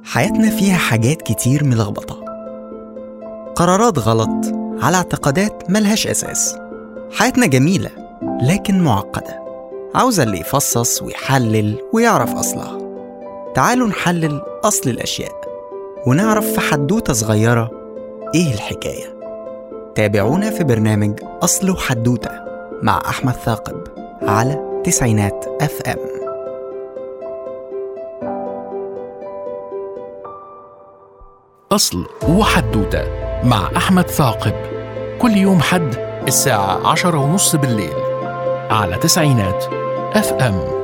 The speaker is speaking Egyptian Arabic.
حياتنا فيها حاجات كتير ملخبطة قرارات غلط على اعتقادات ملهاش أساس حياتنا جميلة لكن معقدة عاوزة اللي يفصص ويحلل ويعرف أصلها تعالوا نحلل أصل الأشياء ونعرف في حدوتة صغيرة إيه الحكاية تابعونا في برنامج أصل وحدوتة مع أحمد ثاقب على تسعينات أف أم أصل وحدوتة مع أحمد ثاقب كل يوم حد الساعة عشرة ونص بالليل على تسعينات أف أم